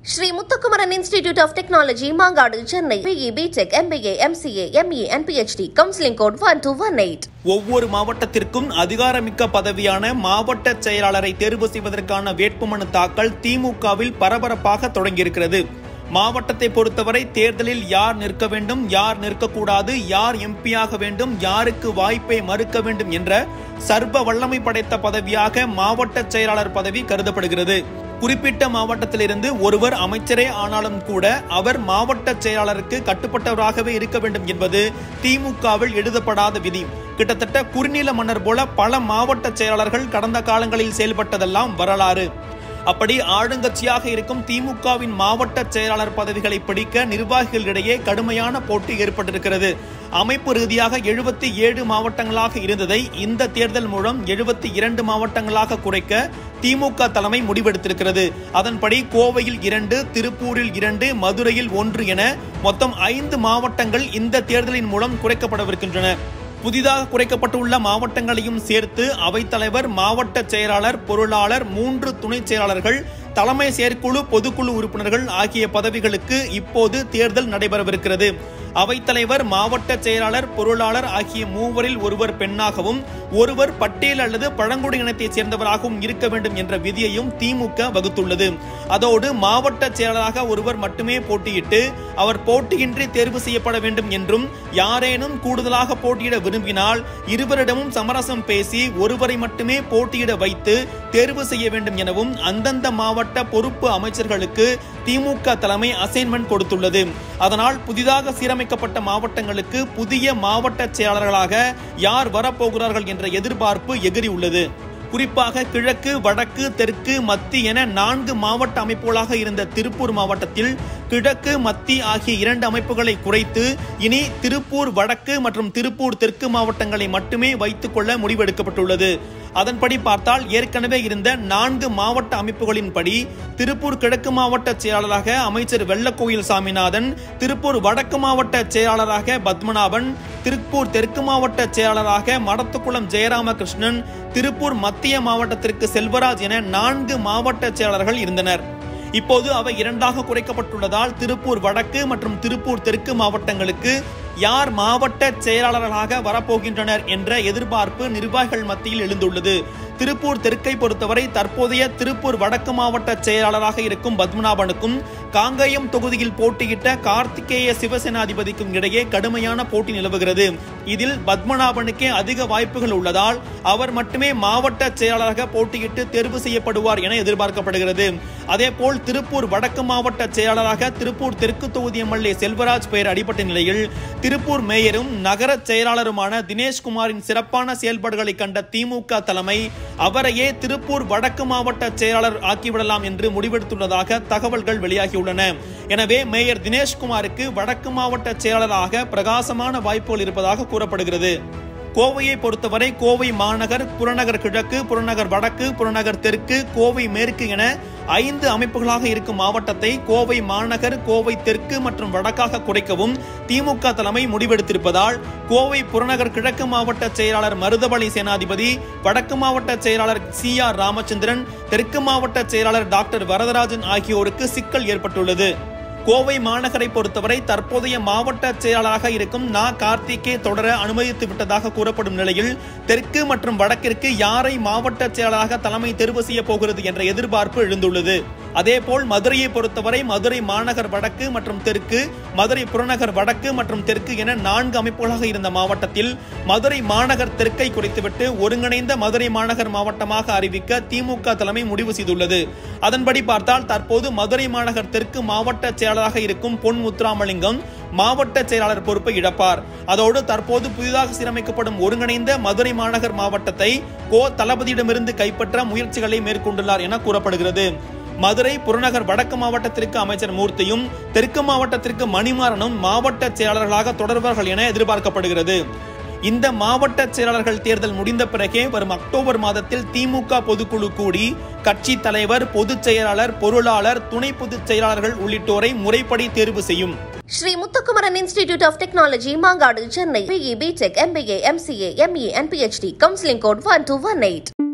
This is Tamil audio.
Sri Muthukumaran institute of technology Mangadu Chennai BE BTech MBA MCA ME and PhD counselling code one two one eight ஒவ்வொரு மாவட்டத்திற்கும் அதிகாரமிக்க பதவியான மாவட்ட செயலாளரை தேர்வு செய்வதற்கான வேட்புமனு தாக்கல் திமுகவில் பரபரப்பாக தொடங்கியிருக்கிறது மாவட்டத்தை பொறுத்தவரை தேர்தலில் யார் நிற்க வேண்டும் யார் நிற்கக்கூடாது யார் எம்பியாக வேண்டும் யாருக்கு வாய்ப்பை மறுக்க வேண்டும் என்ற சர்வ வல்லமை படைத்த பதவியாக மாவட்ட செயலாளர் பதவி கருதப்படுகிறது குறிப்பிட்ட மாவட்டத்திலிருந்து ஒருவர் அமைச்சரே ஆனாலும் கூட அவர் மாவட்ட செயலாளருக்கு கட்டுப்பட்டவராகவே இருக்க வேண்டும் என்பது திமுகவில் எழுதப்படாத விதி கிட்டத்தட்ட குறுநில மன்னர் போல பல மாவட்ட செயலாளர்கள் கடந்த காலங்களில் செயல்பட்டதெல்லாம் வரலாறு அப்படி ஆளுங்கட்சியாக இருக்கும் திமுகவின் மாவட்ட செயலாளர் பதவிகளை பிடிக்க நிர்வாகிகளிடையே கடுமையான போட்டி ஏற்பட்டிருக்கிறது அமைப்பு ரீதியாக எழுபத்தி ஏழு மாவட்டங்களாக இருந்ததை இந்த தேர்தல் மூலம் எழுபத்தி இரண்டு மாவட்டங்களாக குறைக்க திமுக தலைமை முடிவெடுத்திருக்கிறது அதன்படி கோவையில் இரண்டு திருப்பூரில் இரண்டு மதுரையில் ஒன்று என மொத்தம் ஐந்து மாவட்டங்கள் இந்த தேர்தலின் மூலம் குறைக்கப்படவிருக்கின்றன புதிதாக குறைக்கப்பட்டுள்ள மாவட்டங்களையும் சேர்த்து அவைத்தலைவர் மாவட்ட செயலாளர் பொருளாளர் மூன்று துணை செயலாளர்கள் தலைமை செயற்குழு பொதுக்குழு உறுப்பினர்கள் ஆகிய பதவிகளுக்கு இப்போது தேர்தல் நடைபெறவிருக்கிறது அவைத்தலைவர் மாவட்ட செயலாளர் பொருளாளர் ஆகிய மூவரில் ஒருவர் பெண்ணாகவும் ஒருவர் பட்டேல் அல்லது பழங்குடி இனத்தைச் சேர்ந்தவராகவும் இருக்க வேண்டும் என்ற விதியையும் திமுக வகுத்துள்ளது அதோடு மாவட்ட செயலராக ஒருவர் மட்டுமே போட்டியிட்டு அவர் போட்டியின்றி தேர்வு செய்யப்பட வேண்டும் என்றும் யாரேனும் கூடுதலாக போட்டியிட விரும்பினால் இருவரிடமும் சமரசம் பேசி ஒருவரை மட்டுமே போட்டியிட வைத்து தேர்வு செய்ய வேண்டும் எனவும் அந்தந்த மாவட்ட பொறுப்பு அமைச்சர்களுக்கு திமுக தலைமை அசைன்மெண்ட் கொடுத்துள்ளது அதனால் புதிதாக சீரமைக்கப்பட்ட மாவட்டங்களுக்கு புதிய மாவட்ட செயலாளர்களாக யார் வரப்போகிறார்கள் என்ற எதிர்பார்ப்பு எகிரி உள்ளது குறிப்பாக கிழக்கு வடக்கு தெற்கு மத்தி என நான்கு மாவட்ட அமைப்புகளாக இருந்த திருப்பூர் மாவட்டத்தில் கிழக்கு மத்தி ஆகிய இரண்டு அமைப்புகளை குறைத்து இனி திருப்பூர் வடக்கு மற்றும் திருப்பூர் தெற்கு மாவட்டங்களை மட்டுமே வைத்துக் கொள்ள முடிவெடுக்கப்பட்டுள்ளது அதன்படி பார்த்தால் ஏற்கனவே இருந்த நான்கு மாவட்ட அமைப்புகளின்படி திருப்பூர் கிழக்கு மாவட்ட செயலாளராக அமைச்சர் வெள்ளக்கோயில் சாமிநாதன் திருப்பூர் வடக்கு மாவட்ட செயலாளராக பத்மநாபன் திருப்பூர் தெற்கு மாவட்ட செயலாளராக மடத்துக்குளம் ஜெயராமகிருஷ்ணன் திருப்பூர் மத்திய மாவட்டத்திற்கு செல்வராஜ் என நான்கு மாவட்ட செயலாளர்கள் இருந்தனர் இப்போது அவை இரண்டாக குறைக்கப்பட்டுள்ளதால் திருப்பூர் வடக்கு மற்றும் திருப்பூர் தெற்கு மாவட்டங்களுக்கு யார் மாவட்ட செயலாளர்களாக வரப்போகின்றனர் என்ற எதிர்பார்ப்பு நிர்வாகிகள் மத்தியில் எழுந்துள்ளது திருப்பூர் தெற்கை பொறுத்தவரை தற்போதைய திருப்பூர் வடக்கு மாவட்ட செயலாளராக இருக்கும் பத்மநாபனுக்கும் காங்கேயம் தொகுதியில் போட்டியிட்ட கார்த்திகேய சிவசேனாதிபதிக்கும் இடையே கடுமையான போட்டி நிலவுகிறது இதில் பத்மநாபனுக்கே அதிக வாய்ப்புகள் உள்ளதால் அவர் மட்டுமே மாவட்ட செயலாளராக போட்டியிட்டு தேர்வு செய்யப்படுவார் என எதிர்பார்க்கப்படுகிறது அதேபோல் திருப்பூர் வடக்கு மாவட்ட செயலாளராக திருப்பூர் தெற்கு தொகுதி எம்எல்ஏ செல்வராஜ் பெயர் அடிபட்ட நிலையில் திருப்பூர் மேயரும் நகர செயலாளருமான தினேஷ்குமாரின் சிறப்பான செயல்பாடுகளை கண்ட திமுக தலைமை அவரையே திருப்பூர் வடக்கு மாவட்ட செயலாளர் ஆக்கிவிடலாம் என்று முடிவெடுத்துள்ளதாக தகவல்கள் வெளியாகியுள்ளன எனவே மேயர் தினேஷ்குமாருக்கு வடக்கு மாவட்ட செயலாளராக பிரகாசமான வாய்ப்புகள் இருப்பதாக கூறப்படுகிறது கோவையை பொறுத்தவரை கோவை மாநகர் புறநகர் கிழக்கு புறநகர் வடக்கு புறநகர் தெற்கு கோவை மேற்கு என ஐந்து அமைப்புகளாக இருக்கும் மாவட்டத்தை கோவை மாநகர் கோவை தெற்கு மற்றும் வடக்காக குறைக்கவும் திமுக தலைமை முடிவெடுத்திருப்பதால் கோவை புறநகர் கிழக்கு மாவட்ட செயலாளர் மருதவழி சேனாதிபதி வடக்கு மாவட்ட செயலாளர் சி ஆர் ராமச்சந்திரன் தெற்கு மாவட்ட செயலாளர் டாக்டர் வரதராஜன் ஆகியோருக்கு சிக்கல் ஏற்பட்டுள்ளது கோவை மாநகரை பொறுத்தவரை தற்போதைய மாவட்ட செயலாளராக இருக்கும் நா கார்த்திகே தொடர அனுமதித்து விட்டதாக கூறப்படும் நிலையில் தெற்கு மற்றும் வடக்கிற்கு யாரை மாவட்ட செயலாளராக தலைமை தேர்வு செய்ய போகிறது என்ற எதிர்பார்ப்பு எழுந்துள்ளது அதேபோல் மதுரையை பொறுத்தவரை மதுரை மாநகர் வடக்கு மற்றும் தெற்கு மதுரை புறநகர் வடக்கு மற்றும் தெற்கு என நான்கு அமைப்புகளாக இருந்த மாவட்டத்தில் மதுரை மாநகர் தெற்கை குறைத்துவிட்டு ஒருங்கிணைந்த மதுரை மாநகர் மாவட்டமாக அறிவிக்க திமுக தலைமை முடிவு செய்துள்ளது அதன்படி பார்த்தால் தற்போது மதுரை மாநகர் தெற்கு மாவட்ட செயலாளராக இருக்கும் பொன் முத்துராமலிங்கம் மாவட்ட செயலாளர் பொறுப்பை இழப்பார் அதோடு தற்போது புதிதாக சீரமைக்கப்படும் ஒருங்கிணைந்த மதுரை மாநகர் மாவட்டத்தை கோ தளபதியிடமிருந்து கைப்பற்ற முயற்சிகளை மேற்கொண்டுள்ளார் என கூறப்படுகிறது மதுரை புறநகர் வடக்கு மாவட்டத்திற்கு அமைச்சர் மூர்த்தியும் தெற்கு மாவட்டத்திற்கு மணிமாறனும் மாவட்ட செயலாளர்களாக தொடர்வார்கள் என எதிர்பார்க்கப்படுகிறது இந்த மாவட்ட செயலாளர்கள் தேர்தல் முடிந்த பிறகே வரும் அக்டோபர் மாதத்தில் திமுக பொதுக்குழு கூடி கட்சி தலைவர் பொதுச் செயலாளர் பொருளாளர் துணை பொதுச் செயலாளர்கள் உள்ளிட்டோரை முறைப்படி தேர்வு செய்யும் Sri Muthukumaran institute of technology Mangadu Chennai BE BTech MBA MCA ME and PhD counselling code one two one eight